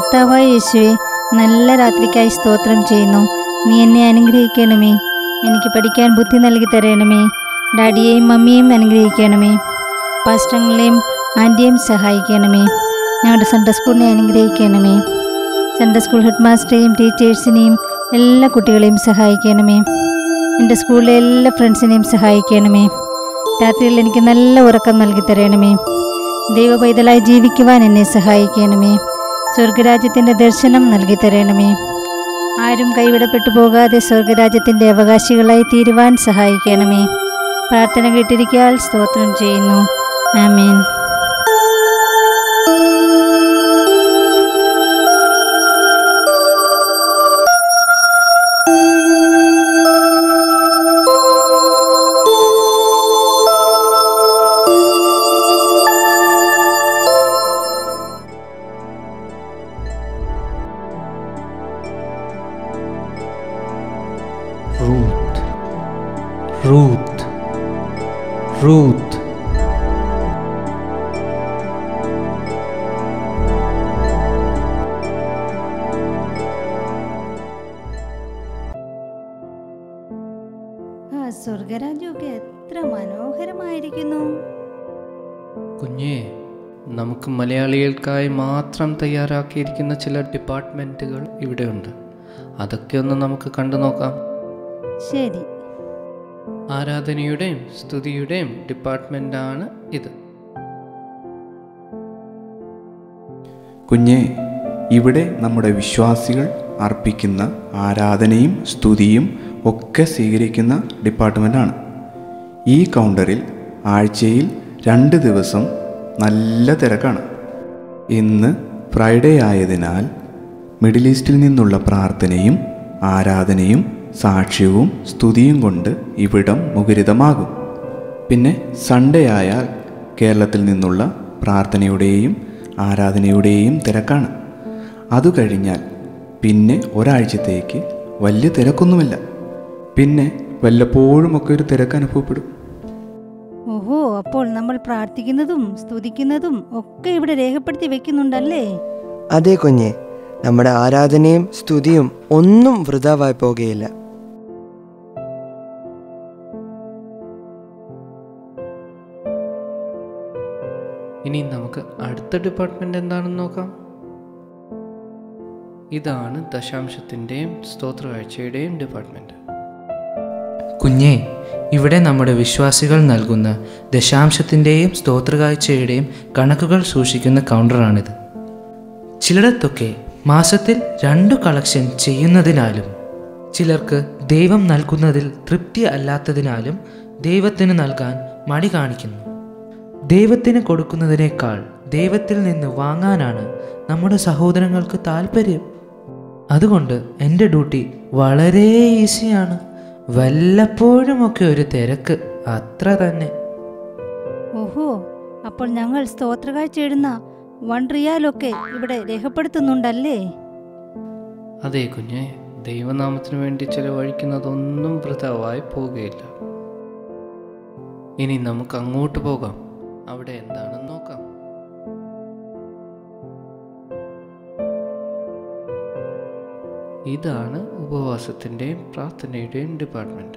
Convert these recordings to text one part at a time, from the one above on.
കർത്താവായ യേശുവെ നല്ല രാത്രിക്കായി സ്തോത്രം ചെയ്യുന്നു നീ എന്നെ അനുഗ്രഹിക്കണമേ എനിക്ക് പഠിക്കാൻ ബുദ്ധി നൽകി തരണമേ ഡാഡിയെയും മമ്മിയെയും അനുഗ്രഹിക്കണമേ പാസ്റ്റങ്ങളെയും ആൻറ്റിയെയും സഹായിക്കണമേ ഞങ്ങളുടെ സൺഡേ സ്കൂളിനെ അനുഗ്രഹിക്കണമേ സൺഡേ സ്കൂൾ ഹെഡ് മാസ്റ്ററെയും ടീച്ചേഴ്സിനെയും എല്ലാ കുട്ടികളെയും സഹായിക്കണമേ എൻ്റെ സ്കൂളിലെ എല്ലാ ഫ്രണ്ട്സിനെയും സഹായിക്കണമേ രാത്രിയിൽ എനിക്ക് നല്ല ഉറക്കം നൽകി തരണമേ ദൈവ പൈതലായി ജീവിക്കുവാൻ എന്നെ സഹായിക്കണമേ സ്വർഗരാജ്യത്തിൻ്റെ ദർശനം നൽകി തരണമേ ആരും കൈവിടപ്പെട്ടു പോകാതെ സ്വർഗരാജ്യത്തിൻ്റെ അവകാശികളായി തീരുവാൻ സഹായിക്കണമേ പ്രാർത്ഥന കേട്ടിരിക്കാൽ സ്തോത്രം ചെയ്യുന്നു ആമേൻ Ruth, Ruth, Ruth. ആ സ്വർഗരാജ്യമൊക്കെ എത്ര മനോഹരമായിരിക്കുന്നു കുഞ്ഞേ നമുക്ക് മലയാളികൾക്കായി മാത്രം തയ്യാറാക്കിയിരിക്കുന്ന ചില ഡിപ്പാർട്ട്മെൻറ്റുകൾ ഇവിടെയുണ്ട് അതൊക്കെ ഒന്ന് നമുക്ക് കണ്ടു നോക്കാം ശരി ആരാധനയുടെയും സ്തുതിയുടെയും ഡിപ്പാർട്ട്മെൻ്റാണ് ഇത് കുഞ്ഞെ ഇവിടെ നമ്മുടെ വിശ്വാസികൾ അർപ്പിക്കുന്ന ആരാധനയും സ്തുതിയും ഒക്കെ സ്വീകരിക്കുന്ന ഡിപ്പാർട്ട്മെൻറ്റാണ് ഈ കൗണ്ടറിൽ ആഴ്ചയിൽ രണ്ട് ദിവസം നല്ല തിരക്കാണ് ഇന്ന് ഫ്രൈഡേ ആയതിനാൽ മിഡിൽ ഈസ്റ്റിൽ നിന്നുള്ള പ്രാർത്ഥനയും ആരാധനയും സാക്ഷ്യവും സ്തുതിയും കൊണ്ട് ഇവിടം മുഖരിതമാകും പിന്നെ സൺഡേ ആയാൽ കേരളത്തിൽ നിന്നുള്ള പ്രാർത്ഥനയുടെയും ആരാധനയുടെയും തിരക്കാണ് അത് കഴിഞ്ഞാൽ പിന്നെ ഒരാഴ്ചത്തേക്ക് വലിയ തിരക്കൊന്നുമില്ല പിന്നെ വല്ലപ്പോഴുമൊക്കെ ഒരു തിരക്ക് അനുഭവപ്പെടും ഓഹോ അപ്പോൾ നമ്മൾ പ്രാർത്ഥിക്കുന്നതും സ്തുതിക്കുന്നതും ഒക്കെ ഇവിടെ രേഖപ്പെടുത്തി വെക്കുന്നുണ്ടല്ലേ അതെ കുഞ്ഞെ നമ്മുടെ ആരാധനയും സ്തുതിയും ഒന്നും വൃതാവായി പോകുകയില്ല ഇനി നമുക്ക് അടുത്ത ഡിപ്പാർട്ട്മെൻ്റ് എന്താണെന്ന് നോക്കാം ഇതാണ് ദശാംശത്തിൻ്റെയും സ്തോത്രകാഴ്ചയുടെയും ഡിപ്പാർട്ട്മെൻറ്റ് കുഞ്ഞെ ഇവിടെ നമ്മുടെ വിശ്വാസികൾ നൽകുന്ന ദശാംശത്തിൻ്റെയും സ്തോത്രകാഴ്ചയുടെയും കണക്കുകൾ സൂക്ഷിക്കുന്ന കൗണ്ടറാണിത് ചിലയിടത്തൊക്കെ മാസത്തിൽ രണ്ടു കളക്ഷൻ ചെയ്യുന്നതിനാലും ചിലർക്ക് ദൈവം നൽകുന്നതിൽ തൃപ്തി അല്ലാത്തതിനാലും ദൈവത്തിന് നൽകാൻ മടി കാണിക്കുന്നു ദൈവത്തിന് കൊടുക്കുന്നതിനേക്കാൾ ദൈവത്തിൽ നിന്ന് വാങ്ങാനാണ് നമ്മുടെ സഹോദരങ്ങൾക്ക് താല്പര്യം അതുകൊണ്ട് എൻ്റെ ഡ്യൂട്ടി വളരെ ഈസിയാണ് വല്ലപ്പോഴുമൊക്കെ ഒരു തിരക്ക് അത്ര തന്നെ ഓഹോ അപ്പോൾ ഞങ്ങൾ സ്തോത്രകാഴ്ച ഇടുന്ന വൺ റിയാലൊക്കെ ഇവിടെ രേഖപ്പെടുത്തുന്നുണ്ടല്ലേ അതെ കുഞ്ഞെ ദൈവനാമത്തിന് വേണ്ടി ചിലവഴിക്കുന്നതൊന്നും വൃതാവായി പോകുകയില്ല ഇനി നമുക്ക് അങ്ങോട്ട് പോകാം അവിടെ എന്താണെന്ന് നോക്കാം ഇതാണ് ഉപവാസത്തിൻ്റെയും പ്രാർത്ഥനയുടെയും ഡിപ്പാർട്ട്മെൻറ്റ്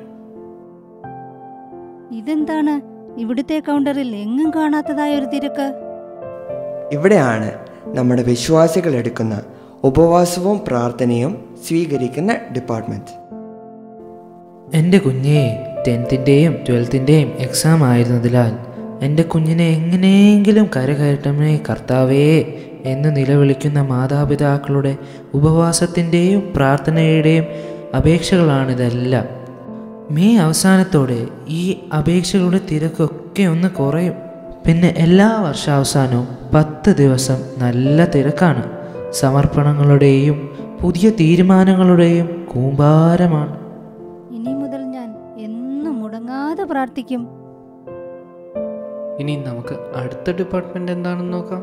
ഇതെന്താണ് ഇവിടുത്തെ കൗണ്ടറിൽ എങ്ങും കാണാത്തതായ ഒരു തിരക്ക് ഇവിടെയാണ് നമ്മുടെ വിശ്വാസികൾ എടുക്കുന്ന ഉപവാസവും പ്രാർത്ഥനയും സ്വീകരിക്കുന്ന ഡിപ്പാർട്ട്മെന്റ് എൻ്റെ കുഞ്ഞെ ടെൻത്തിൻ്റെയും ട്വൽത്തിൻ്റെയും എക്സാം ആയിരുന്നതിനാൽ എൻ്റെ കുഞ്ഞിനെ എങ്ങനെയെങ്കിലും കരകയറ്റമേ കർത്താവേ എന്ന് നിലവിളിക്കുന്ന മാതാപിതാക്കളുടെ ഉപവാസത്തിൻ്റെയും പ്രാർത്ഥനയുടെയും അപേക്ഷകളാണിതെല്ലാം മെയ് അവസാനത്തോടെ ഈ അപേക്ഷകളുടെ തിരക്കൊക്കെ ഒന്ന് കുറയും പിന്നെ എല്ലാ വർഷാവസാനവും പത്ത് ദിവസം നല്ല തിരക്കാണ് സമർപ്പണങ്ങളുടെയും പുതിയ തീരുമാനങ്ങളുടെയും കൂമ്പാരമാണ് ഇനി മുതൽ ഞാൻ എന്നും മുടങ്ങാതെ പ്രാർത്ഥിക്കും ഇനി നമുക്ക് അടുത്ത ഡിപ്പാർട്ട്മെന്റ് എന്താണെന്ന് നോക്കാം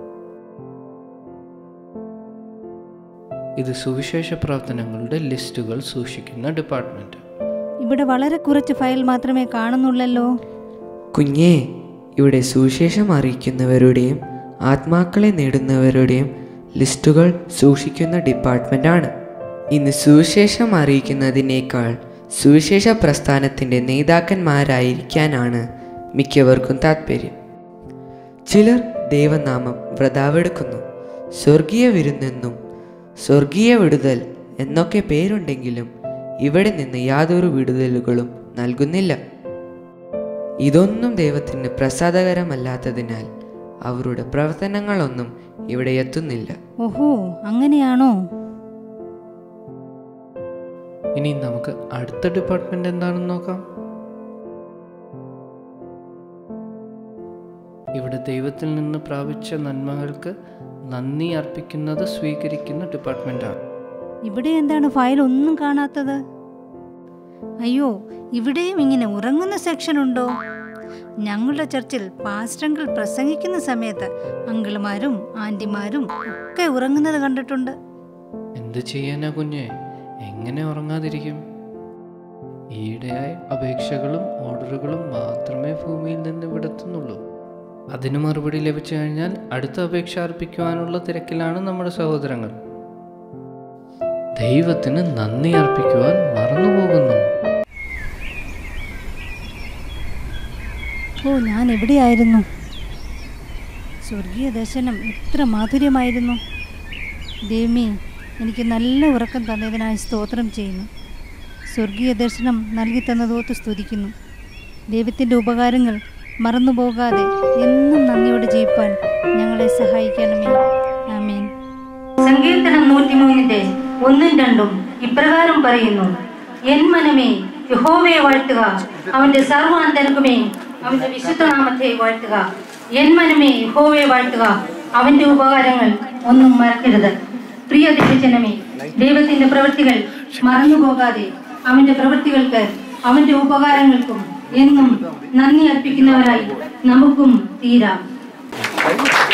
ഇത് സുവിശേഷ പ്രവർത്തനങ്ങളുടെ ലിസ്റ്റുകൾ സൂക്ഷിക്കുന്ന ഡിപ്പാർട്ട്മെന്റ് ഇവിടെ വളരെ കുറച്ച് ഫയൽ മാത്രമേ കാണുന്നുള്ളല്ലോ കുഞ്ഞേ ഇവിടെ സുവിശേഷം അറിയിക്കുന്നവരുടെയും ആത്മാക്കളെ നേടുന്നവരുടെയും ലിസ്റ്റുകൾ സൂക്ഷിക്കുന്ന ഡിപ്പാർട്ട്മെൻ്റാണ് ഇന്ന് സുവിശേഷം അറിയിക്കുന്നതിനേക്കാൾ സുവിശേഷ പ്രസ്ഥാനത്തിൻ്റെ നേതാക്കന്മാരായിരിക്കാനാണ് മിക്കവർക്കും താല്പര്യം ചിലർ ദൈവനാമം വ്രതാവെടുക്കുന്നു സ്വർഗീയ വിരുന്നെന്നും സ്വർഗീയ വിടുതൽ എന്നൊക്കെ പേരുണ്ടെങ്കിലും ഇവിടെ നിന്ന് യാതൊരു വിടുതലുകളും നൽകുന്നില്ല ഇതൊന്നും ദൈവത്തിന് പ്രസാദകരമല്ലാത്തതിനാൽ അവരുടെ പ്രവർത്തനങ്ങളൊന്നും ഇവിടെ എത്തുന്നില്ല ഓഹോ അങ്ങനെയാണോ ഇനി നമുക്ക് അടുത്ത ഡിപ്പാർട്ട്മെന്റ് എന്താണെന്ന് നോക്കാം ഇവിടെ ദൈവത്തിൽ നിന്ന് പ്രാപിച്ച നന്മകൾക്ക് നന്ദി അർപ്പിക്കുന്നത് സ്വീകരിക്കുന്ന ഡിപ്പാർട്ട്മെന്റാണ് ഇവിടെ എന്താണ് ഫയൽ ഒന്നും കാണാത്തത് അയ്യോ ഇവിടെയും ഇങ്ങനെ ഉറങ്ങുന്ന സെക്ഷൻ ഉണ്ടോ ഞങ്ങളുടെ ചർച്ചിൽ പാസ്റ്റങ്ങൾ പ്രസംഗിക്കുന്ന സമയത്ത് അങ്കിളുമാരും ആന്റിമാരും ഒക്കെ ഉറങ്ങുന്നത് കണ്ടിട്ടുണ്ട് എന്ത് ചെയ്യാനാ കുഞ്ഞെ എങ്ങനെ ഉറങ്ങാതിരിക്കും ഈയിടെയായി അപേക്ഷകളും ഓർഡറുകളും മാത്രമേ ഭൂമിയിൽ നിന്ന് വിടത്തുന്നുള്ളൂ അതിന് മറുപടി ലഭിച്ചു കഴിഞ്ഞാൽ അടുത്ത അപേക്ഷ അർപ്പിക്കുവാനുള്ള തിരക്കിലാണ് നമ്മുടെ സഹോദരങ്ങൾ ദൈവത്തിന് നന്ദി അർപ്പിക്കുവാൻ മറന്നുപോകുന്നു ഓ ഞാൻ എവിടെയായിരുന്നു സ്വർഗീയ ദർശനം എത്ര മാധുര്യമായിരുന്നു ദേവി എനിക്ക് നല്ല ഉറക്കം തന്നതിനായി സ്തോത്രം ചെയ്യുന്നു സ്വർഗീയ ദർശനം നൽകി തന്നതോത്ത് സ്തുതിക്കുന്നു ദൈവത്തിൻ്റെ ഉപകാരങ്ങൾ മറന്നുപോകാതെ എന്നും നന്ദിയോടെ ജീവിപ്പാൻ ഞങ്ങളെ സഹായിക്കണമേ ആമേൻ സങ്കീർത്തനം നൂറ്റിമൂന്നിന്റെ ഒന്നും രണ്ടും ഇപ്രകാരം പറയുന്നു എൻ മനമേ യഹോവയെ വാഴ്ത്തുക അവന്റെ സർവാന്തരക്കുമേ അവന്റെ വിശുദ്ധനാമത്തെ വാഴ്ത്തുക എൻ മനമേ യഹോവയെ വാഴ്ത്തുക അവന്റെ ഉപകാരങ്ങൾ ഒന്നും മറക്കരുത് പ്രിയ ദൈവജനമേ ദൈവത്തിന്റെ പ്രവൃത്തികൾ മറന്നുപോകാതെ അവന്റെ പ്രവൃത്തികൾക്ക് അവന്റെ ഉപകാരങ്ങൾക്കും എന്നും നന്ദി അർപ്പിക്കുന്നവരായി നമുക്കും തീരാം